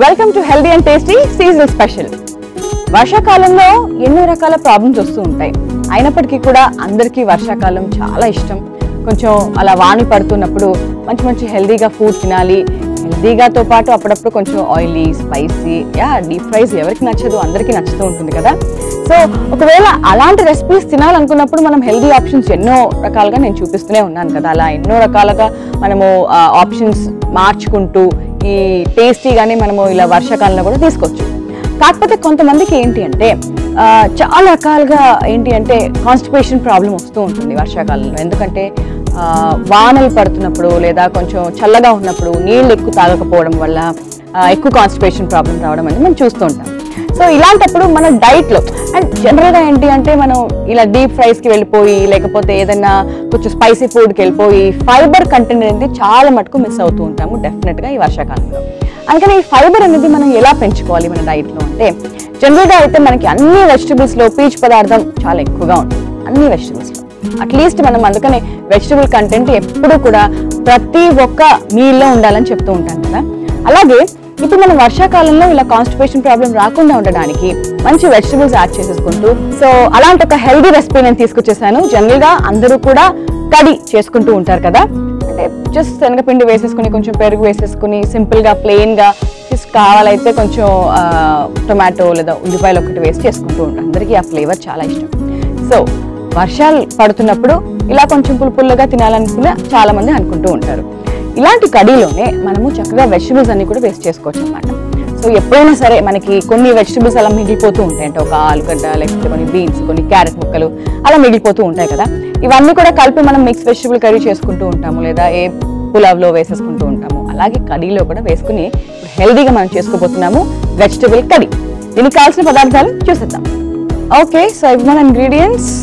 welcome to healthy and tasty seasonal special వర్షాకాలంలో ఎన్నో రకాల ప్రాబ్లమ్స్ వస్తూ ఉంటాయి అయినప్పటికీ కూడా అందరికీ వర్షాకాలం చాలా ఇష్టం కొంచెం అలా వానలు పడుతున్నప్పుడు మంచి మంచి హెల్దీగా ఫుడ్ తినాలి హెల్దీగాతో పాటు అప్పుడప్పుడు కొంచెం ఆయిలీ స్పైసీ యా డీప్ ఫ్రైస్ ఎవరికి నచ్చదు అందరికీ నచ్చుతూ ఉంటుంది కదా సో ఒకవేళ అలాంటి రెసిపీస్ తినాలనుకున్నప్పుడు మనం హెల్దీ ఆప్షన్స్ ఎన్నో రకాలుగా నేను చూపిస్తూనే ఉన్నాను కదా అలా ఎన్నో రకాలుగా మనము ఆప్షన్స్ మార్చుకుంటూ ఈ టేస్టీగానే మనము ఇలా వర్షాకాలంలో కూడా తీసుకోవచ్చు కాకపోతే కొంతమందికి ఏంటి అంటే ఆ, చాలా రకాలుగా ఏంటి అంటే కాన్స్టిపేషన్ ప్రాబ్లం వస్తూ ఉంటుంది వర్షాకాలంలో ఎందుకంటే ఆ, వానలు పడుతున్నప్పుడు లేదా కొంచెం చల్లగా ఉన్నప్పుడు నీళ్ళు ఎక్కువ తాగకపోవడం వల్ల ఆ, ఎక్కువ కాన్స్టిపేషన్ ప్రాబ్లం రావడం అనేది మనం చూస్తూ ఉంటాం సో ఇలాంటప్పుడు మన డైట్లో అండ్ జనరల్గా ఏంటి అంటే మనం ఇలా డీప్ ఫ్రైస్కి వెళ్ళిపోయి లేకపోతే ఏదైనా కొంచెం స్పైసీ ఫుడ్కి వెళ్ళిపోయి ఫైబర్ కంటెంట్ అనేది చాలా మటుకు మిస్ అవుతూ ఉంటాము డెఫినెట్గా ఈ వర్షాకాలంలో అందుకని ఈ ఫైబర్ అనేది మనం ఎలా పెంచుకోవాలి మన డైట్లో అంటే జనరల్గా అయితే మనకి అన్ని వెజిటబుల్స్లో పీచు పదార్థం చాలా ఎక్కువగా ఉంటుంది అన్ని వెజిటబుల్స్లో అట్లీస్ట్ మనం అందుకనే వెజిటబుల్ కంటెంట్ ఎప్పుడూ కూడా ప్రతి ఒక్క మీల్లో ఉండాలని చెప్తూ ఉంటాం కదా అలాగే ఇప్పుడు మనం వర్షాకాలంలో ఇలా కాన్స్టిపేషన్ ప్రాబ్లం రాకుండా ఉండడానికి మంచి వెజిటబుల్స్ యాడ్ చేసేసుకుంటూ సో అలాంటి ఒక హెల్దీ రెసిపీ నేను తీసుకొచ్చేసాను జనరల్ గా అందరూ కూడా కడి చేసుకుంటూ ఉంటారు కదా అంటే జస్ట్ శనగపిండి వేసేసుకుని కొంచెం పెరుగు వేసేసుకుని సింపుల్ గా ప్లెయిన్ గా జస్ట్ కావాలైతే కొంచెం ఆ, టొమాటో లేదా ఉల్లిపాయలు ఒకటి వేసి చేసుకుంటూ ఉంటారు అందరికీ ఆ ఫ్లేవర్ చాలా ఇష్టం సో వర్షాలు పడుతున్నప్పుడు ఇలా కొంచెం పుల్ల పుల్లగా తినాలనుకుని చాలా మంది అనుకుంటూ ఉంటారు ఇలాంటి కడీలోనే మనము చక్కగా వెజిటబుల్స్ అన్ని కూడా వేస్ట్ చేసుకోవచ్చు అనమాట సో ఎప్పుడైనా సరే మనకి కొన్ని వెజిటబుల్స్ అలా మిగిలిపోతూ ఉంటాయి అంటే ఒక ఆలుగడ్డ లేకపోతే కొన్ని బీన్స్ కొన్ని క్యారెట్ ముక్కలు అలా మిగిలిపోతూ ఉంటాయి కదా ఇవన్నీ కూడా కలిపి మనం మిక్స్ వెజిటబుల్ కర్రీ చేసుకుంటూ ఉంటాము లేదా ఏ పులావ్లో వేసేసుకుంటూ ఉంటాము అలాగే కడీలో కూడా వేసుకుని ఇప్పుడు హెల్దీగా మనం చేసుకోబోతున్నాము వెజిటబుల్ కర్రీ దీనికి కావాల్సిన పదార్థాలు చూసేద్దాం ఓకే సో ఇవి మన ఇంగ్రీడియంట్స్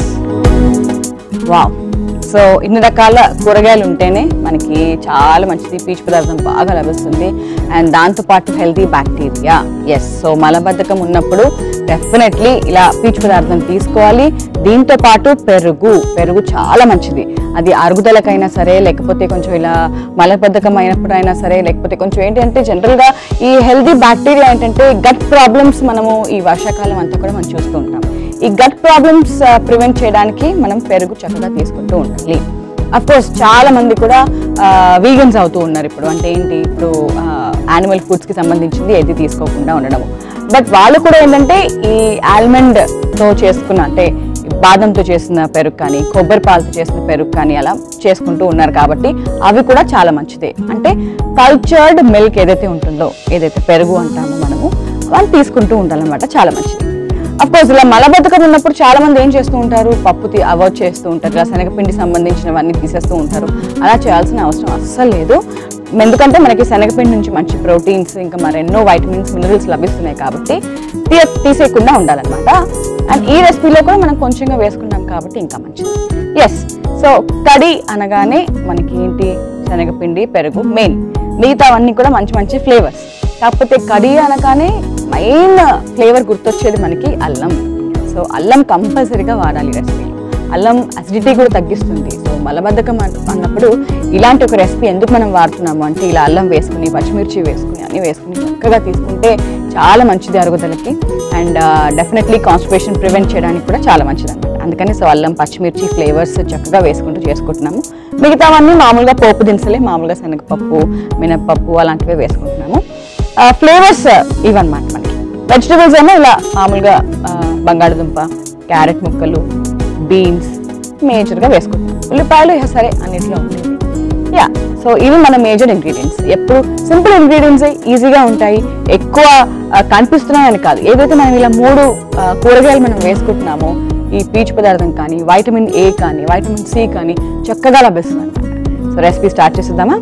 వావ్ సో ఇన్ని రకాల కూరగాయలు ఉంటేనే మనకి చాలా మంచిది పీచు పదార్థం బాగా లభిస్తుంది అండ్ దాంతోపాటు హెల్తీ బ్యాక్టీరియా ఎస్ సో మలబద్ధకం ఉన్నప్పుడు డెఫినెట్లీ ఇలా పీచు పదార్థం తీసుకోవాలి దీంతో పాటు పెరుగు పెరుగు చాలా మంచిది అది అరుగుదలకైనా సరే లేకపోతే కొంచెం ఇలా మలబద్ధకం అయినప్పుడు అయినా సరే లేకపోతే కొంచెం ఏంటి అంటే జనరల్గా ఈ హెల్తీ బ్యాక్టీరియా ఏంటంటే గట్ ప్రాబ్లమ్స్ మనము ఈ వర్షాకాలం అంతా కూడా మనం చూస్తూ ఉంటాం ఈ గట్ ప్రాబ్లమ్స్ ప్రివెంట్ చేయడానికి మనం పెరుగు చక్కగా తీసుకుంటూ ఉండాలి అఫ్ కోర్స్ చాలా మంది కూడా వీగన్స్ అవుతూ ఉన్నారు ఇప్పుడు అంటే ఏంటి ఇప్పుడు యానిమల్ ఫుడ్స్ కి సంబంధించింది ఏది తీసుకోకుండా ఉండడం బట్ వాళ్ళు కూడా ఏంటంటే ఈ ఆల్మండ్ తో చేసుకున్న అంటే బాదంతో చేసిన పెరుగు కానీ కొబ్బరి పాలతో చేసిన పెరుగు కానీ అలా చేసుకుంటూ ఉన్నారు కాబట్టి అవి కూడా చాలా మంచిదే అంటే కల్చర్డ్ మిల్క్ ఏదైతే ఉంటుందో ఏదైతే పెరుగు అంటామో మనము వాళ్ళు తీసుకుంటూ ఉండాలన్నమాట చాలా మంచిది అఫ్ కోర్స్ ఇలా మలబద్ధకం ఉన్నప్పుడు చాలా మంది ఏం చేస్తూ ఉంటారు పప్పు తీ- అవాయిడ్ చేస్తూ ఉంటారు ఇలా శనగపిండి సంబంధించినవన్నీ తీసేస్తూ ఉంటారు అలా చేయాల్సిన అవసరం అస్సలు లేదు ఎందుకంటే మనకి శనగపిండి నుంచి మంచి ప్రోటీన్స్ ఇంకా మరెన్నో వైటమిన్స్ మినరల్స్ లభిస్తున్నాయి కాబట్టి తీ తీసేయకుండా ఉండాలన్నమాట అండ్ ఈ రెసిపీలో కూడా మనం కొంచెంగా వేసుకున్నాం కాబట్టి ఇంకా మంచిది ఎస్ సో కడి అనగానే మనకి ఏంటి శనగపిండి పెరుగు మెయిన్ మిగతావన్నీ కూడా మంచి మంచి ఫ్లేవర్స్ కాకపోతే కడి అనగానే మెయిన్ ఫ్లేవర్ గుర్తొచ్చేది మనకి అల్లం సో అల్లం కంపల్సరీగా వాడాలి రెసిపీ అల్లం అసిడిటీ కూడా తగ్గిస్తుంది సో మలబద్ధకం అన్- అన్నప్పుడు ఇలాంటి ఒక రెసిపీ ఎందుకు మనం వాడుతున్నాము అంటే ఇలా అల్లం వేసుకుని పచ్చిమిర్చి వేసుకుని అన్ని వేసుకుని చక్కగా తీసుకుంటే చాలా మంచిది అరుగుదలకి అండ్ డెఫినెట్లీ కాన్స్టిపేషన్ ప్రివెంట్ చేయడానికి కూడా చాలా మంచిది అనమాట అందుకని సో అల్లం పచ్చిమిర్చి ఫ్లేవర్స్ చక్కగా వేసుకుంటూ చేసుకుంటున్నాము మిగతావన్నీ మామూలుగా పోపు దినుసలే మామూలుగా శనగపప్పు మినప్పప్పు అలాంటివి వేసుకుంటున్నాము ఫ్లేవర్స్ ఇవన్నమాట మనకి వెజిటబుల్స్ ఏమో ఇలా మామూలుగా ఆ, బంగాళదుంప క్యారెట్ ముక్కలు బీన్స్ మేజర్గా వేసుకుంటాం ఉల్లిపాయలు ఇక సరే అన్నిట్లో ఉంటుంది యా సో ఇవి మన మేజర్ ఇంగ్రీడియంట్స్ ఎప్పుడు సింపుల్ ఇంగ్రీడియంట్స్ ఈజీగా ఉంటాయి ఎక్కువ ఆ, కనిపిస్తున్నాయని కాదు ఏదైతే మనం ఇలా మూడు ఆ, కూరగాయలు మనం వేసుకుంటున్నామో ఈ పీచు పదార్థం కానీ వైటమిన్ ఏ కానీ వైటమిన్ సి కానీ చక్కగా లభిస్తుంది అనమాట సో రెసిపీ స్టార్ట్ చేసేద్దామా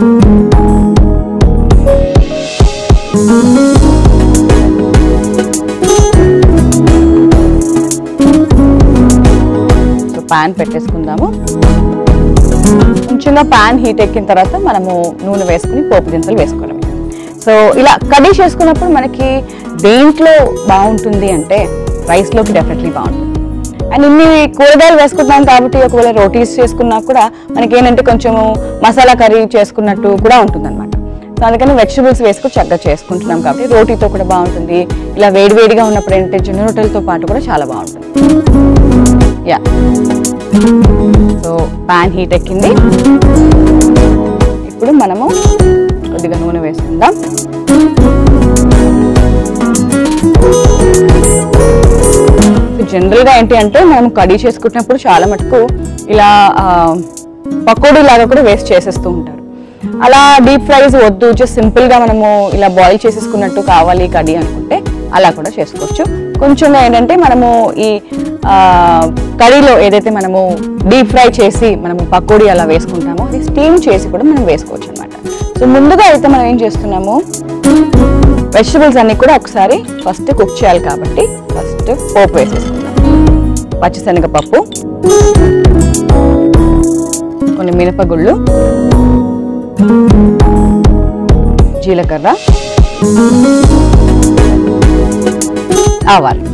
సో పాన్ పెట్టేసుకుందాము కొంచెంగా పాన్ హీట్ ఎక్కిన తర్వాత మనము నూనె వేసుకుని పోపు దినుసులు వేసుకోవడం సో ఇలా కర్రీ చేసుకున్నప్పుడు మనకి దేంట్లో బాగుంటుంది అంటే రైస్లోకి డెఫినెట్లీ బాగుంటుంది అండ్ ఇన్ని కూరగాయలు వేసుకుంటున్నాం కాబట్టి ఒకవేళ రోటీస్ చేసుకున్నా కూడా మనకి ఏంటంటే కొంచెము మసాలా కర్రీ చేసుకున్నట్టు కూడా ఉంటుంది అనమాట సో అందుకని వెజిటబుల్స్ వేసుకుని చక్కగా చేసుకుంటున్నాం కాబట్టి రోటీతో కూడా బాగుంటుంది ఇలా వేడివేడిగా ఉన్నప్పుడు ఏంటంటే జొన్న రొట్టెలతో పాటు కూడా చాలా బాగుంటుంది యా సో ప్యాన్ హీట్ ఎక్కింది ఇప్పుడు మనము కొద్దిగా నూనె వేసుకుందాం జనరల్గా ఏంటి అంటే మనం కడీ చేసుకుంటున్నప్పుడు చాలా మటుకు ఇలా ఆ, పకోడీ లాగా కూడా వేస్ట్ చేసేస్తూ ఉంటారు అలా డీప్ ఫ్రైస్ వద్దు జస్ట్ సింపుల్ గా మనము ఇలా బాయిల్ చేసేసుకున్నట్టు కావాలి కడీ అనుకుంటే అలా కూడా చేసుకోవచ్చు కొంచెం ఏంటంటే మనము ఈ ఆ, కర్రీలో ఏదైతే మనము డీప్ ఫ్రై చేసి మనము పకోడీ అలా వేసుకుంటామో అది స్టీమ్ చేసి కూడా మనం వేసుకోవచ్చు అనమాట సో ముందుగా అయితే మనం ఏం చేస్తున్నాము వెజిటబుల్స్ అన్ని కూడా ఒకసారి ఫస్ట్ కుక్ చేయాలి కాబట్టి ఫస్ట్ పోపు వేసేసుకుందాం పచ్చిశనగపప్పు కొన్ని మినపగుళ్ళు జీలకర్ర ఆవాలు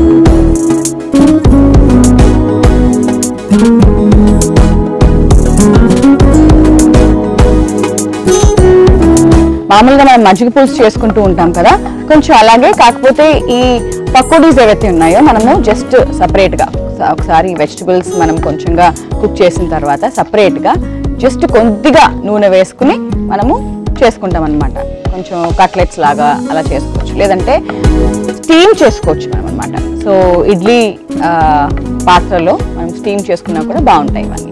మామూలుగా మనం మజ్జిగ పులుసు చేసుకుంటూ ఉంటాం కదా కొంచెం అలాగే కాకపోతే ఈ పకోడీస్ ఏవైతే ఉన్నాయో మనము జస్ట్ సపరేట్గా ఒకసారి వెజిటబుల్స్ మనం కొంచెంగా కుక్ చేసిన తర్వాత సపరేట్గా జస్ట్ కొద్దిగా నూనె వేసుకుని మనము చేసుకుంటాం అనమాట కొంచెం కట్లెట్స్ లాగా అలా చేసుకోవచ్చు లేదంటే స్టీమ్ చేసుకోవచ్చు మనం అనమాట సో ఇడ్లీ ఆ, పాత్రలో మనం స్టీమ్ చేసుకున్నా కూడా బాగుంటాయి ఇవన్నీ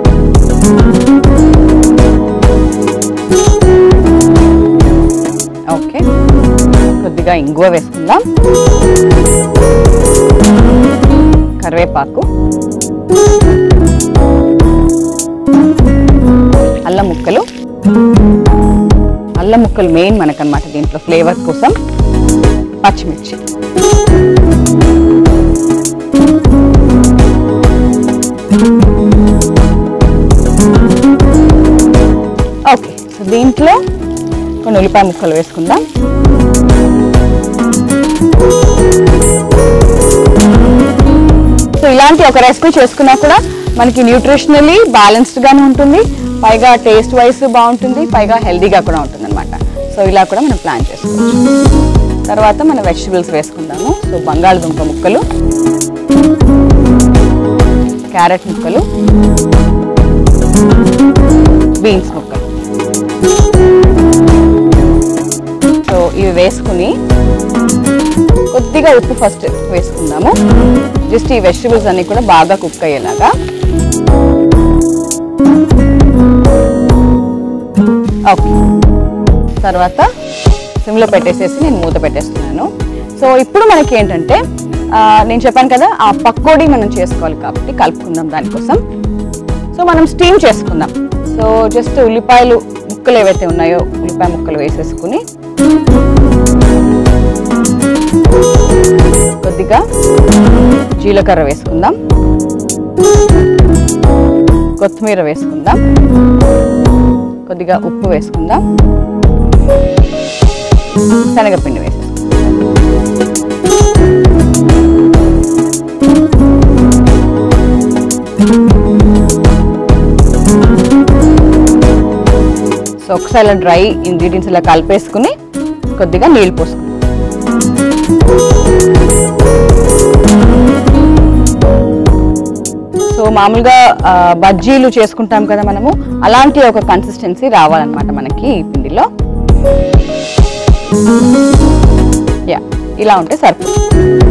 ఓకే కొద్దిగా ఇంగువ వేసుకుందాం కరివేపాకు అల్లం ముక్కలు అల్లం ముక్కలు మెయిన్ మనకన్నమాట దీంట్లో ఫ్లేవర్ కోసం పచ్చిమిర్చి ఓకే సో దీంట్లో కొన్ని ఉల్లిపాయ ముక్కలు వేసుకుందాం సో ఇలాంటి ఒక రెసిపీ చేసుకున్నా కూడా మనకి న్యూట్రిషనల్లీ బ్యాలెన్స్డ్ గానే ఉంటుంది పైగా టేస్ట్ వైస్ బాగుంటుంది పైగా హెల్దీగా కూడా ఉంటుంది అనమాట సో ఇలా కూడా మనం ప్లాన్ చేసుకోవచ్చు తర్వాత మన వెజిటబుల్స్ వేసుకుందాము సో బంగాళదుంప ముక్కలు క్యారెట్ ముక్కలు బీన్స్ ముక్కలు సో ఇవి వేసుకుని కొద్దిగా ఉప్పు ఫస్ట్ వేసుకుందాము జస్ట్ ఈ వెజిటబుల్స్ అన్ని కూడా బాగా కుక్ అయ్యేలాగా ఓకే తర్వాత సిమ్లో పెట్టేసేసి నేను మూత పెట్టేస్తున్నాను సో ఇప్పుడు మనకి ఏంటంటే ఆ, నేను చెప్పాను కదా ఆ పకోడీ మనం చేసుకోవాలి కాబట్టి కలుపుకుందాం దానికోసం సో మనం స్టీమ్ చేసుకుందాం సో జస్ట్ ఉల్లిపాయలు ముక్కలు ఏవైతే ఉన్నాయో ఉల్లిపాయ ముక్కలు వేసేసుకుని కొద్దిగా జీలకర్ర వేసుకుందాం కొత్తిమీర వేసుకుందాం కొద్దిగా ఉప్పు వేసుకుందాం శనగపిండి వేసేసుకుందాం సో ఒకసారి ఇలా డ్రై ఇంగ్రీడియంట్స్ ఇలా కలిపేసుకుని కొద్దిగా నీళ్ళు పోసుకుందాం సో మామూలుగా ఆ, బజ్జీలు చేసుకుంటాం కదా మనము అలాంటి ఒక కన్సిస్టెన్సీ రావాలన్నమాట మనకి ఈ పిండిలో యా ఇలా ఉంటే సరిపోతుంది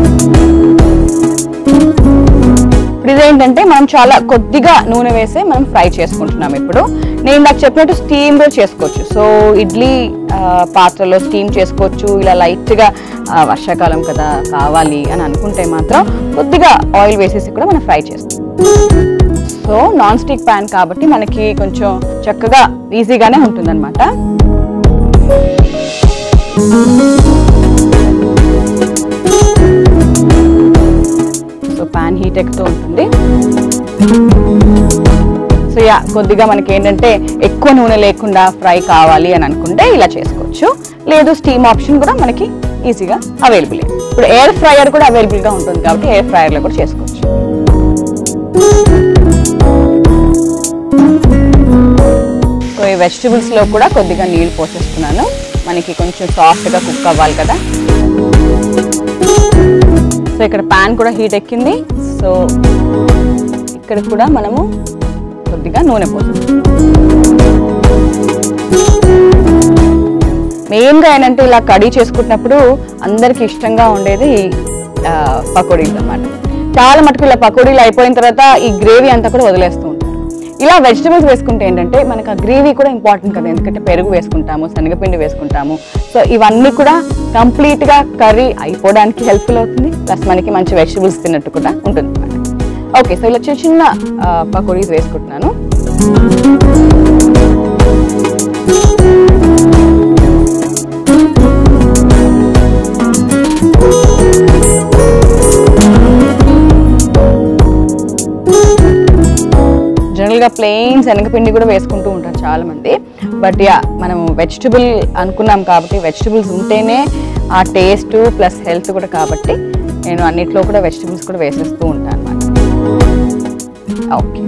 ఇప్పుడు ఇదేంటంటే మనం చాలా కొద్దిగా నూనె వేసి మనం ఫ్రై చేసుకుంటున్నాం ఇప్పుడు నేను ఇందాక చెప్పినట్టు స్టీమ్ కూడా చేసుకోవచ్చు సో ఇడ్లీ ఆ, పాత్రలో స్టీమ్ చేసుకోవచ్చు ఇలా లైట్గా వర్షాకాలం కదా కావాలి అని అనుకుంటే మాత్రం కొద్దిగా ఆయిల్ వేసేసి కూడా మనం ఫ్రై చేస్తాం సో నాన్ స్టిక్ ప్యాన్ కాబట్టి మనకి కొంచెం చక్కగా ఈజీగానే ఉంటుందన్నమాట సో ప్యాన్ హీట్ ఎక్కుతూ ఉంటుంది సో యా కొద్దిగా మనకి ఏంటంటే ఎక్కువ నూనె లేకుండా ఫ్రై కావాలి అని అనుకుంటే ఇలా చేసుకోవచ్చు లేదు స్టీమ్ ఆప్షన్ కూడా మనకి ఈజీగా అవైలబుల్ ఇప్పుడు ఎయిర్ ఫ్రైయర్ కూడా అవైలబుల్ గా ఉంటుంది కాబట్టి ఎయిర్ ఫ్రైయర్ లో కూడా చేసుకోవచ్చు సో ఈ వెజిటబుల్స్లో కూడా కొద్దిగా నీళ్ళు పోసేస్తున్నాను మనకి కొంచెం సాఫ్ట్గా కుక్ అవ్వాలి కదా సో ఇక్కడ ప్యాన్ కూడా హీట్ ఎక్కింది సో ఇక్కడ కూడా మనము కొద్దిగా నూనె పోసేస్తాం మెయిన్గా ఏంటంటే ఇలా కడీ చేసుకుంటున్నప్పుడు అందరికి ఇష్టంగా ఉండేది ఆ, పకోడీలు అన్నమాట చాలా మటుకు ఇలా పకోడీలు అయిపోయిన తర్వాత ఈ గ్రేవీ అంతా కూడా వదిలేస్తూ ఉంటారు ఇలా వెజిటబుల్స్ వేసుకుంటే ఏంటంటే మనకు ఆ గ్రేవీ కూడా ఇంపార్టెంట్ కదా ఎందుకంటే పెరుగు వేసుకుంటాము శనగపిండి వేసుకుంటాము సో ఇవన్నీ కూడా కంప్లీట్గా కర్రీ అయిపోవడానికి హెల్ప్ఫుల్ అవుతుంది ప్లస్ మనకి మంచి వెజిటబుల్స్ తిన్నట్టు కూడా ఉంటుంది అన్నమాట ఓకే సో ఇలా చిన్న చిన్న పకోడీస్ వేసుకుంటున్నాను జనరల్గా ప్లెయిన్ శనగపిండి కూడా వేసుకుంటూ ఉంటారు చాలా మంది బట్ యా మనం వెజిటబుల్ అనుకున్నాం కాబట్టి వెజిటబుల్స్ ఉంటేనే ఆ టేస్ట్ ప్లస్ హెల్త్ కూడా కాబట్టి నేను అన్నిట్లో కూడా వెజిటబుల్స్ కూడా వేసేస్తూ ఉంటాను అనమాట ఓకే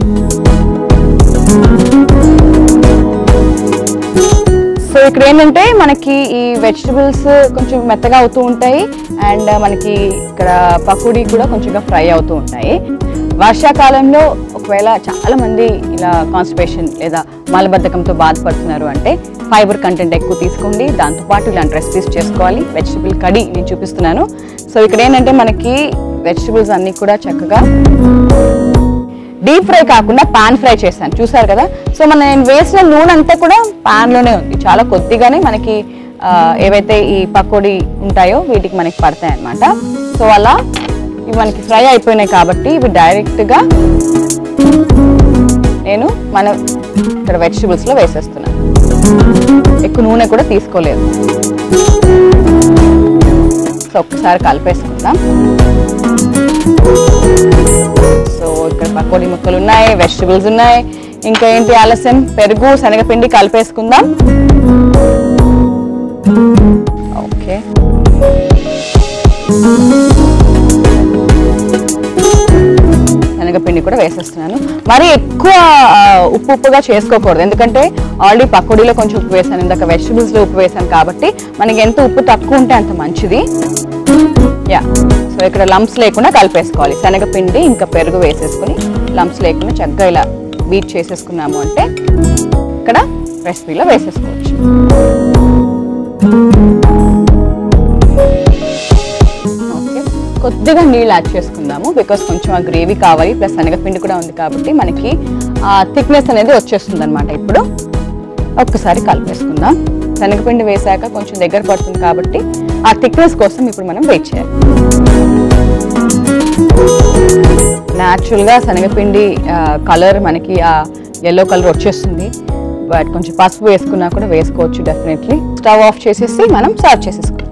సో ఇక్కడ ఏంటంటే మనకి ఈ వెజిటబుల్స్ కొంచెం మెత్తగా అవుతూ ఉంటాయి అండ్ మనకి ఇక్కడ పకోడీ కూడా కొంచెంగా ఫ్రై అవుతూ ఉంటాయి వర్షాకాలంలో ఒకవేళ చాలా మంది ఇలా కాన్స్టిపేషన్ లేదా మలబద్ధకంతో బాధపడుతున్నారు అంటే ఫైబర్ కంటెంట్ ఎక్కువ తీసుకోండి దాంతోపాటు ఇలాంటి రెసిపీస్ చేసుకోవాలి వెజిటబుల్ కడి నేను చూపిస్తున్నాను సో ఇక్కడ ఏంటంటే మనకి వెజిటబుల్స్ అన్నీ కూడా చక్కగా డీప్ ఫ్రై కాకుండా పాన్ ఫ్రై చేశాను చూసారు కదా సో మన నేను వేసిన నూనె అంతా కూడా పాన్ లోనే ఉంది చాలా కొద్దిగానే మనకి ఆ, ఏవైతే ఈ పకోడీ ఉంటాయో వీటికి మనకి పడతాయి అన్నమాట సో అలా ఇవి మనకి ఫ్రై అయిపోయినాయి కాబట్టి ఇవి డైరెక్ట్ గా నేను మన ఇక్కడ వెజిటబుల్స్ లో వేసేస్తున్నాను ఎక్కువ నూనె కూడా తీసుకోలేదు సో ఒక్కసారి కలిపేసుకుందాం సో ఇక్కడ పకోడీ ముక్కలు ఉన్నాయి వెజిటబుల్స్ ఉన్నాయి ఇంకా ఏంటి ఆలస్యం పెరుగు శనగపిండి కలిపేసుకుందాం ఓకే శనగపిండి కూడా వేసేస్తున్నాను మరి ఎక్కువ ఆ, ఉప్పు ఉప్పుగా చేసుకోకూడదు ఎందుకంటే ఆల్రెడీ పకోడీలో కొంచెం ఉప్పు వేసాను ఇందాక వెజిటబుల్స్లో ఉప్పు వేసాను కాబట్టి మనకి ఎంత ఉప్పు తక్కువ ఉంటే అంత మంచిది యా సో ఇక్కడ లంప్స్ లేకుండా కలిపేసుకోవాలి శనగపిండి ఇంకా పెరుగు వేసేసుకుని లంప్స్ లేకుండా చక్కగా ఇలా బీట్ చేసేసుకున్నాము అంటే ఇక్కడ రెసిపీలో వేసేసుకోవచ్చు ఓకే కొద్దిగా నీళ్ళు యాడ్ చేసుకుందాము బికాస్ కొంచెం ఆ గ్రేవీ కావాలి ప్లస్ శనగపిండి కూడా ఉంది కాబట్టి మనకి ఆ థిక్నెస్ అనేది వచ్చేస్తుంది అనమాట ఇప్పుడు ఒక్కసారి కలిపేసుకుందాం శనగపిండి వేసాక కొంచెం దగ్గర పడుతుంది కాబట్టి ఆ థిక్నెస్ కోసం ఇప్పుడు మనం వెయిట్ చేయాలి న్యాచురల్గా శనగపిండి కలర్ మనకి ఆ ఎల్లో కలర్ వచ్చేస్తుంది బట్ కొంచెం పసుపు వేసుకున్నా కూడా వేసుకోవచ్చు డెఫినెట్లీ స్టవ్ ఆఫ్ చేసేసి మనం సర్వ్ చేసేసుకుంటాం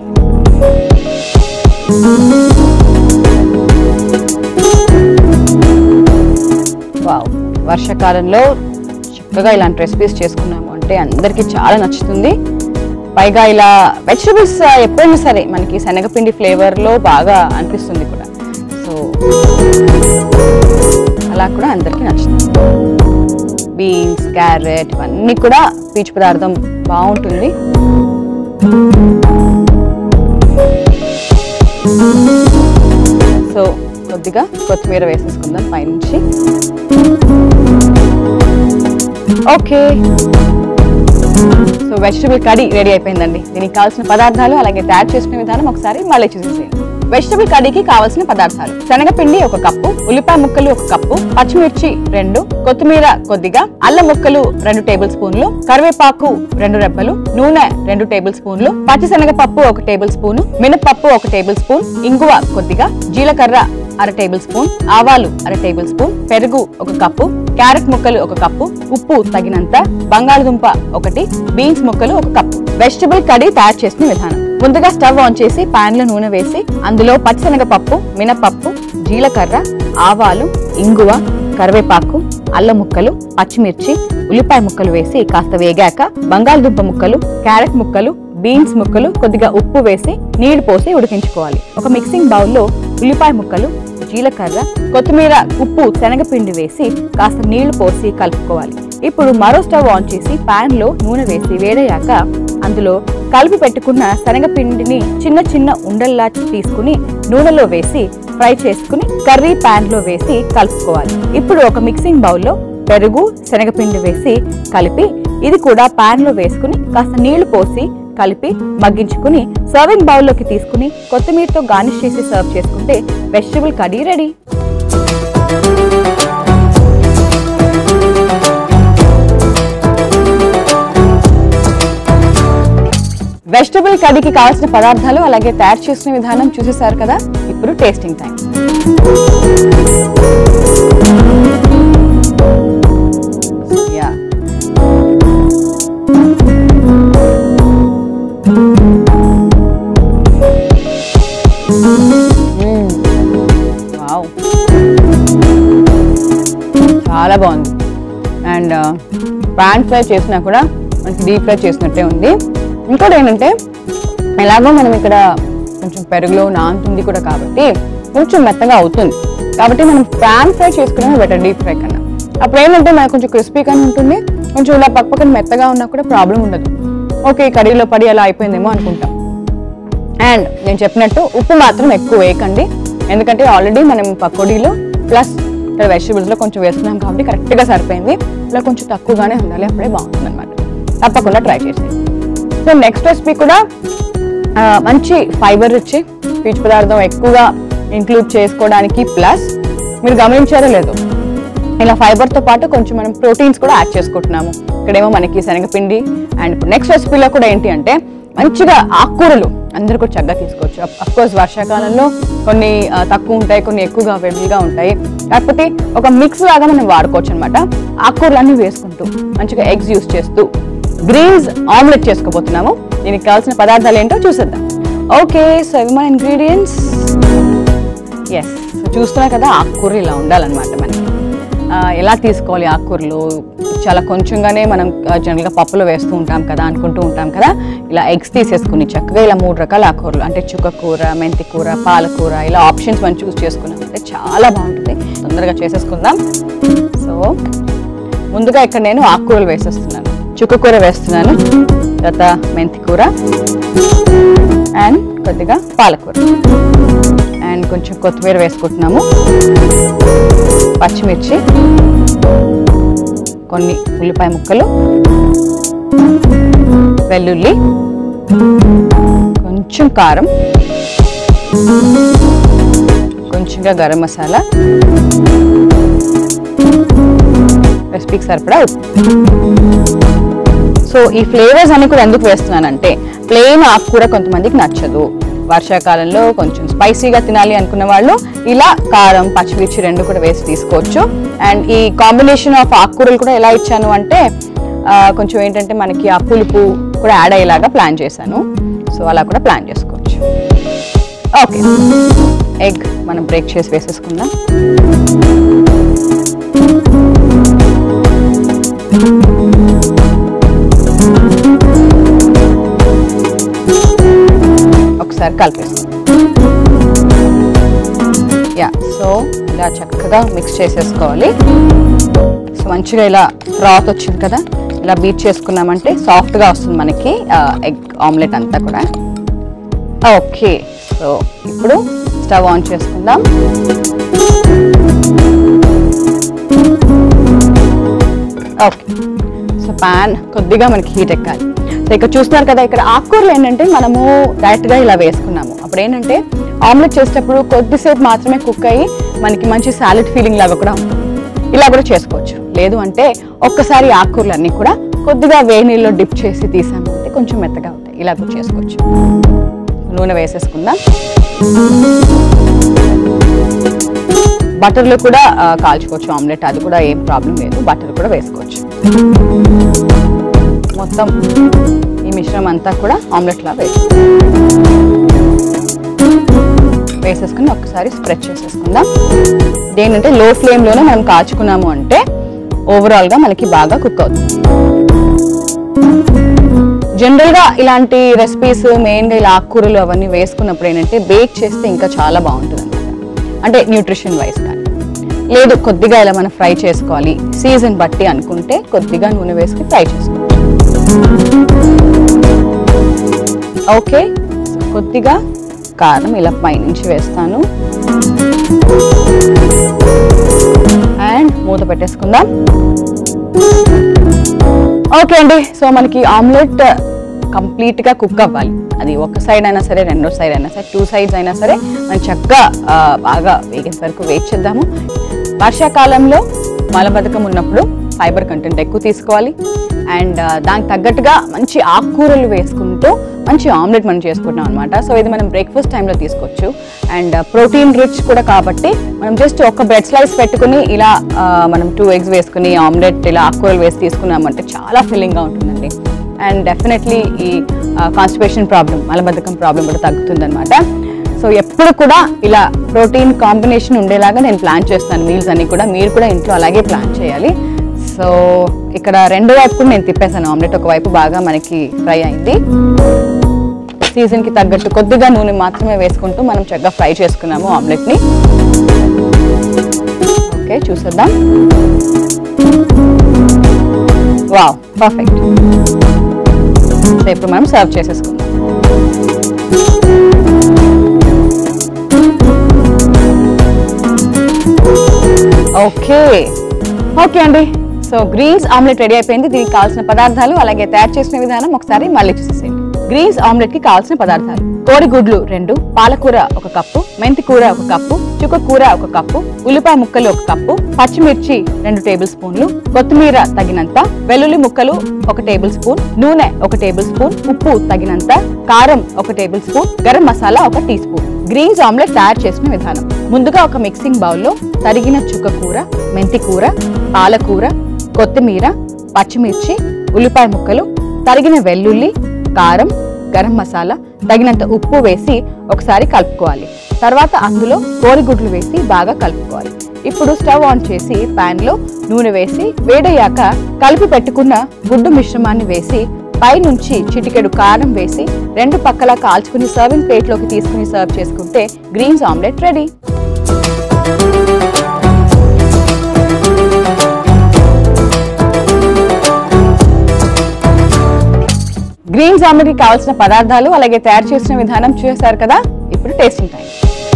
వావ్ వర్షాకాలంలో చక్కగా ఇలాంటి రెసిపీస్ చేసుకున్నాము అంటే అందరికీ చాలా నచ్చుతుంది పైగా ఇలా వెజిటబుల్స్ ఎప్పుడైనా సరే మనకి శనగపిండి ఫ్లేవర్లో బాగా అనిపిస్తుంది కూడా సో అలా కూడా అందరికీ నచ్చుతుంది బీన్స్ క్యారెట్ ఇవన్నీ కూడా పీచు పదార్థం బాగుంటుంది సో కొద్దిగా కొత్తిమీర వేసేసుకుందాం పైనుంచి okay so vegetable curry ready అయిపోయిందండి దీనికి కావాల్సిన పదార్థాలు అలాగే తయారు చేసుకునే విధానం ఒకసారి మళ్ళీ చూసేసేయండి వెజిటబుల్ కర్రీకి కావాల్సిన పదార్థాలు శనగపిండి ఒక కప్పు ఉల్లిపాయ ముక్కలు ఒక కప్పు పచ్చిమిర్చి రెండు కొత్తిమీర కొద్దిగా అల్లం ముక్కలు రెండు టేబుల్ స్పూన్లు కరివేపాకు రెండు రెబ్బలు నూనె రెండు టేబుల్ స్పూన్లు పచ్చిశనగపప్పు ఒక టేబుల్ స్పూన్ మినపప్పు ఒక టేబుల్ స్పూన్ ఇంగువ కొద్దిగా జీలకర్ర అర టేబుల్ స్పూన్ ఆవాలు అర టేబుల్ స్పూన్ పెరుగు ఒక కప్పు క్యారెట్ ముక్కలు ఒక కప్పు ఉప్పు తగినంత బంగాళదుంప ఒకటి బీన్స్ ముక్కలు ఒక కప్పు వెజిటబుల్ కర్రీ తయారు చేసిన విధానం ముందుగా స్టవ్ ఆన్ చేసి పాన్ లో నూనె వేసి అందులో పచ్చిశనగపప్పు మినపప్పు జీలకర్ర ఆవాలు ఇంగువ కరివేపాకు అల్లం ముక్కలు పచ్చిమిర్చి ఉల్లిపాయ ముక్కలు వేసి కాస్త వేగాక బంగాళదుంప ముక్కలు క్యారెట్ ముక్కలు బీన్స్ ముక్కలు కొద్దిగా ఉప్పు వేసి నీళ్లు పోసి ఉడికించుకోవాలి ఒక మిక్సింగ్ బౌల్లో ఉల్లిపాయ ముక్కలు జీలకర్ర కొత్తిమీర ఉప్పు శనగపిండి వేసి కాస్త నీళ్లు పోసి కలుపుకోవాలి ఇప్పుడు మరో స్టవ్ ఆన్ చేసి పాన్ లో నూనె వేసి వేడయ్యాక అందులో కలిపి పెట్టుకున్న శనగపిండిని చిన్న చిన్న ఉండల్లా తీసుకుని నూనెలో వేసి ఫ్రై చేసుకుని కర్రీ పాన్ లో వేసి కలుపుకోవాలి ఇప్పుడు ఒక మిక్సింగ్ బౌల్లో పెరుగు శనగపిండి వేసి కలిపి ఇది కూడా పాన్ లో వేసుకుని కాస్త నీళ్లు పోసి కలిపి మగ్గించుకుని సర్వింగ్ బౌల్లోకి తీసుకుని కొత్తిమీరతో గార్నిష్ చేసి సర్వ్ చేసుకుంటే వెజిటబుల్ కర్రీ రెడీ వెజిటబుల్ కర్రీకి కావాల్సిన పదార్థాలు అలాగే తయారు చేసిన విధానం చూసేశారు కదా ఇప్పుడు టేస్టింగ్ టైం యా వావ్ చాలా బాగుంది అండ్ పాన్ ఫ్రై చేసినా కూడా మనకి డీప్ ఫ్రై చేసినట్టే ఉంది ఇంకోటి ఏంటంటే ఎలాగో మనం ఇక్కడ కొంచెం పెరుగులో నానుతుంది కూడా కాబట్టి కొంచెం మెత్తగా అవుతుంది కాబట్టి మనం పాన్ ఫ్రై చేసుకునే బెటర్ డీప్ ఫ్రై కన్నా అప్పుడు ఏంటంటే మనకు కొంచెం క్రిస్పీగానే ఉంటుంది కొంచెం ఇలా పక్క పక్కన మెత్తగా ఉన్నా కూడా ప్రాబ్లం ఉండదు ఓకే కర్రీలో పడి అలా అయిపోయిందేమో అనుకుంటాం అండ్ నేను చెప్పినట్టు ఉప్పు మాత్రం ఎక్కువ వేయకండి ఎందుకంటే ఆల్రెడీ మనం పకోడీలో ప్లస్ ఇక్కడ వెజిటబుల్స్లో కొంచెం వేస్తున్నాం కాబట్టి కరెక్ట్గా సరిపోయింది ఇలా కొంచెం తక్కువగానే ఉండాలి అప్పుడే బాగుంటుంది అనమాట తప్పకుండా ట్రై చేసేయండి సో నెక్స్ట్ రెసిపీ కూడా ఆ, మంచి ఫైబర్ ఇచ్చి పీచు పదార్థం ఎక్కువగా ఇంక్లూడ్ చేసుకోవడానికి ప్లస్ మీరు గమనించారో లేదో ఇలా ఫైబర్తో పాటు కొంచెం మనం ప్రోటీన్స్ కూడా యాడ్ చేసుకుంటున్నాము ఇక్కడేమో మనకి శనగపిండి అండ్ ఇప్పుడు నెక్స్ట్ రెసిపీలో కూడా ఏంటి అంటే మంచిగా ఆకుకూరలు అందరూ కూడా చక్కగా తీసుకోవచ్చు అఫ్ కోర్స్ వర్షాకాలంలో కొన్ని ఆ, తక్కువ ఉంటాయి కొన్ని ఎక్కువగా అవైలబుల్గా ఉంటాయి కాకపోతే ఒక మిక్స్ లాగా మనం వాడుకోవచ్చు అనమాట ఆకుకూరలన్నీ వేసుకుంటూ మంచిగా ఎగ్స్ యూస్ చేస్తూ గ్రీన్స్ ఆమ్లెట్ చేసుకోబోతున్నాము దీనికి కావాల్సిన పదార్థాలు ఏంటో చూసేద్దాం ఓకే సో ఇవి మన ఇంగ్రీడియంట్స్ ఎస్ చూస్తున్నా కదా ఆకుకూర ఇలా ఉండాలన్నమాట మనకి ఆ, ఎలా తీసుకోవాలి ఆకుకూరలు చాలా కొంచెంగానే మనం జనరల్గా పప్పులో వేస్తూ ఉంటాం కదా అనుకుంటూ ఉంటాం కదా ఇలా ఎగ్స్ తీసేసుకుని చక్కగా ఇలా మూడు రకాల ఆకుకూరలు అంటే చుక్కకూర మెంతి కూర పాలకూర ఇలా ఆప్షన్స్ మనం చూస్ చేసుకున్నాం అంటే చాలా బాగుంటుంది తొందరగా చేసేసుకుందాం సో ముందుగా ఇక్కడ నేను ఆకుకూరలు వేసేస్తున్నాను చుక్కకూర వేస్తున్నాను తర్వాత మెంతి కూర అండ్ కొద్దిగా పాలకూర అండ్ కొంచెం కొత్తిమీర వేసుకుంటున్నాము పచ్చిమిర్చి కొన్ని ఉల్లిపాయ ముక్కలు వెల్లుల్లి కొంచెం కారం కొంచెంగా గరం మసాలా రెసిపీకి సరిపడా ఉప్పు సో ఈ ఫ్లేవర్స్ అన్ని కూడా ఎందుకు వేస్తున్నానంటే ప్లెయిన్ ఆకుకూర కొంతమందికి నచ్చదు వర్షాకాలంలో కొంచెం స్పైసీగా తినాలి అనుకున్న వాళ్ళు ఇలా కారం పచ్చిమిర్చి రెండు కూడా వేసి తీసుకోవచ్చు అండ్ ఈ కాంబినేషన్ ఆఫ్ ఆకుకూరలు కూడా ఎలా ఇచ్చాను అంటే ఆ, కొంచెం ఏంటంటే మనకి ఆ పులుపు కూడా యాడ్ అయ్యేలాగా ప్లాన్ చేశాను సో అలా కూడా ప్లాన్ చేసుకోవచ్చు ఓకే ఎగ్ మనం బ్రేక్ చేసి వేసేసుకుందాం ఒకసారి కలిపేస్తాం యా సో ఇలా చక్కగా మిక్స్ చేసేసుకోవాలి సో మంచిగా ఇలా ఫ్రాత్ వచ్చింది కదా ఇలా బీట్ చేసుకున్నామంటే సాఫ్ట్గా వస్తుంది మనకి ఎగ్ ఆమ్లెట్ అంతా కూడా ఓకే సో ఇప్పుడు స్టవ్ ఆన్ చేసుకుందాం ఓకే సో పాన్ కొద్దిగా మనకి హీట్ ఎక్కాలి సో ఇక్కడ చూస్తున్నారు కదా ఇక్కడ ఆకుకూరలు ఏంటంటే మనము డైరెక్ట్గా ఇలా వేసుకున్నాము అప్పుడు ఏంటంటే ఆమ్లెట్ చేసేటప్పుడు కొద్దిసేపు మాత్రమే కుక్ అయ్యి మనకి మంచి సాలెడ్ ఫీలింగ్ లాగా కూడా ఉంటుంది ఇలా కూడా చేసుకోవచ్చు లేదు అంటే ఒక్కసారి ఆకుకూరలు అన్నీ కూడా కొద్దిగా వేడి నీళ్ళలో డిప్ చేసి తీసామంటే కొంచెం మెత్తగా అవుతాయి ఇలా కూడా చేసుకోవచ్చు నూనె వేసేసుకుందాం బటర్లో కూడా ఆ, కాల్చుకోవచ్చు ఆమ్లెట్ అది కూడా ఏం ప్రాబ్లం లేదు బటర్ కూడా వేసుకోవచ్చు మొత్తం ఈ మిశ్రమం అంతా కూడా ఆమ్లెట్లా వేసి వేసేసుకుని ఒకసారి స్ప్రెడ్ చేసేసుకుందాం దేనంటే లో ఫ్లేమ్లోనే మనం కాచుకున్నాము అంటే ఓవరాల్గా మనకి బాగా కుక్ అవుతుంది జనరల్గా ఇలాంటి రెసిపీస్ మెయిన్గా ఇలా ఆకుకూరలు అవన్నీ వేసుకున్నప్పుడు ఏంటంటే బేక్ చేస్తే ఇంకా చాలా బాగుంటుంది అనమాట అంటే న్యూట్రిషన్ వైజ్ కానీ లేదు కొద్దిగా ఇలా మనం ఫ్రై చేసుకోవాలి సీజన్ బట్టి అనుకుంటే కొద్దిగా నూనె వేసుకుని ఫ్రై చేసుకోవాలి ఓకే సో కొద్దిగా కారం ఇలా పైనుంచి వేస్తాను అండ్ మూత పెట్టేసుకుందాం ఓకే అండి సో మనకి ఆమ్లెట్ కంప్లీట్ గా కుక్ అవ్వాలి అది ఒక సైడ్ అయినా సరే రెండో సైడ్ అయినా సరే టూ సైడ్స్ అయినా సరే మనం చక్కగా ఆ, బాగా వేగేంత వరకు వెయిట్ చేద్దాము వర్షాకాలంలో మలబద్ధకం ఉన్నప్పుడు ఫైబర్ కంటెంట్ ఎక్కువ తీసుకోవాలి అండ్ దానికి తగ్గట్టుగా మంచి ఆకుకూరలు వేసుకుంటూ మంచి ఆమ్లెట్ మనం చేసుకుంటాం అనమాట సో ఇది మనం బ్రేక్ఫాస్ట్ టైంలో తీసుకోవచ్చు అండ్ ప్రోటీన్ రిచ్ కూడా కాబట్టి మనం జస్ట్ ఒక బ్రెడ్ స్లైస్ పెట్టుకుని ఇలా ఆ, మనం టూ ఎగ్స్ వేసుకుని ఆమ్లెట్ ఇలా ఆకుకూరలు వేసి తీసుకున్నామంటే చాలా ఫిల్లింగ్గా ఉంటుందండి అండ్ డెఫినెట్లీ ఈ కాన్స్టిపేషన్ ప్రాబ్లం మలబద్ధకం ప్రాబ్లం కూడా తగ్గుతుందన్నమాట సో ఎప్పుడు కూడా ఇలా ప్రోటీన్ కాంబినేషన్ ఉండేలాగా నేను ప్లాన్ చేస్తాను మీల్స్ అన్ని కూడా మీరు కూడా ఇంట్లో అలాగే ప్లాన్ చేయాలి సో ఇక్కడ రెండు వైపు కూడా నేను తిప్పేసాను ఆమ్లెట్ ఒక వైపు బాగా మనకి ఫ్రై అయింది సీజన్ కి తగ్గట్టు కొద్దిగా నూనె మాత్రమే వేసుకుంటూ మనం చక్కగా ఫ్రై చేసుకున్నాము ఆమ్లెట్ ని ఓకే చూసేద్దాం వావ్ పర్ఫెక్ట్ సో ఇప్పుడు మనం సర్వ్ చేసేసుకుందాం ఓకే ఓకే అండి సో గ్రీన్స్ ఆమ్లెట్ రెడీ అయిపోయింది దీనికి కావాల్సిన పదార్థాలు అలాగే తయారు చేసిన విధానం ఒకసారి మళ్ళీ చూసేసేయండి గ్రీన్స్ ఆమ్లెట్ కి కావాల్సిన పదార్థాలు కోడిగుడ్లు రెండు పాలకూర ఒక కప్పు మెంతి కూర ఒక కప్పు చుక్క కూర ఒక కప్పు ఉల్లిపాయ ముక్కలు ఒక కప్పు పచ్చిమిర్చి రెండు టేబుల్ స్పూన్లు కొత్తిమీర తగినంత వెల్లుల్లి ముక్కలు ఒక టేబుల్ స్పూన్ నూనె ఒక టేబుల్ స్పూన్ ఉప్పు తగినంత కారం ఒక టేబుల్ స్పూన్ గరం మసాలా ఒక టీ స్పూన్ గ్రీన్స్ ఆమ్లెట్ తయారు చేసిన విధానం ముందుగా ఒక మిక్సింగ్ బౌల్లో తరిగిన చుక్క కూర మెంతి కూర పాలకూర కొత్తిమీర పచ్చిమిర్చి ఉల్లిపాయ ముక్కలు తరిగిన వెల్లుల్లి కారం గరం మసాలా తగినంత ఉప్పు వేసి ఒకసారి కలుపుకోవాలి తర్వాత అందులో కోడిగుడ్లు వేసి బాగా కలుపుకోవాలి ఇప్పుడు స్టవ్ ఆన్ చేసి పాన్ లో నూనె వేసి వేడయ్యాక కలిపి పెట్టుకున్న గుడ్డు మిశ్రమాన్ని వేసి పైనుంచి చిటికెడు కారం వేసి రెండు పక్కల కాల్చుకుని సర్వింగ్ ప్లేట్లోకి తీసుకుని సర్వ్ చేసుకుంటే greens omelette ready greens omelette కి కావాల్సిన పదార్థాలు అలాగే తయారు చేసిన విధానం చూసారు కదా ఇప్పుడు టేస్టింగ్ టైం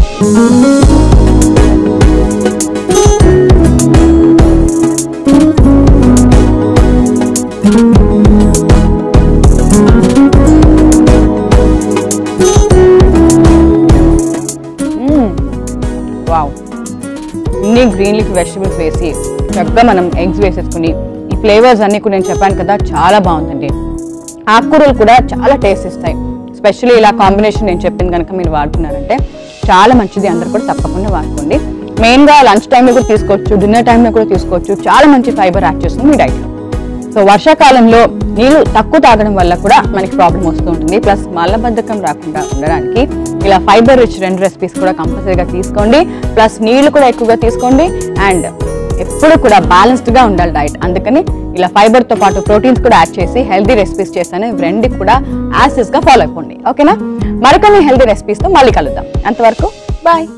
వావ్ ఇన్ని గ్రీన్ లీఫ్ వెజిటబుల్స్ వేసి చక్కగా మనం ఎగ్స్ వేసేసుకుని ఈ ఫ్లేవర్స్ అన్ని కూడా నేను చెప్పాను కదా చాలా బాగుందండి ఆకుకూరలు కూడా చాలా టేస్ట్ ఇస్తాయి స్పెషల్లీ ఇలా కాంబినేషన్ నేను చెప్పింది కనుక మీరు వాడుకున్నారంటే చాలా మంచిది అందరు కూడా తప్పకుండా వాడుకోండి మెయిన్గా లంచ్ టైంలో కూడా తీసుకోవచ్చు డిన్నర్ టైంలో కూడా తీసుకోవచ్చు చాలా మంచి ఫైబర్ యాడ్ చేస్తుంది మీ డైట్లో సో వర్షాకాలంలో నీళ్లు తక్కువ తాగడం వల్ల కూడా మనకి ప్రాబ్లం వస్తూ ఉంటుంది ప్లస్ మలబద్ధకం రాకుండా ఉండడానికి ఇలా ఫైబర్ రిచ్ రెండు రెసిపీస్ కూడా కంపల్సరీగా తీసుకోండి ప్లస్ నీళ్లు కూడా ఎక్కువగా తీసుకోండి అండ్ ఎప్పుడు కూడా బ్యాలెన్స్డ్ గా ఉండాలి డైట్ అందుకని ఇలా ఫైబర్ తో పాటు ప్రోటీన్స్ కూడా యాడ్ చేసి హెల్దీ రెసిపీస్ చేశాను ఇవి రెండు కూడా యాసిస్ గా ఫాలో అయిపోండి ఓకేనా మరికొన్ని హెల్దీ రెసిపీస్ తో మళ్ళీ కలుద్దాం అంతవరకు బాయ్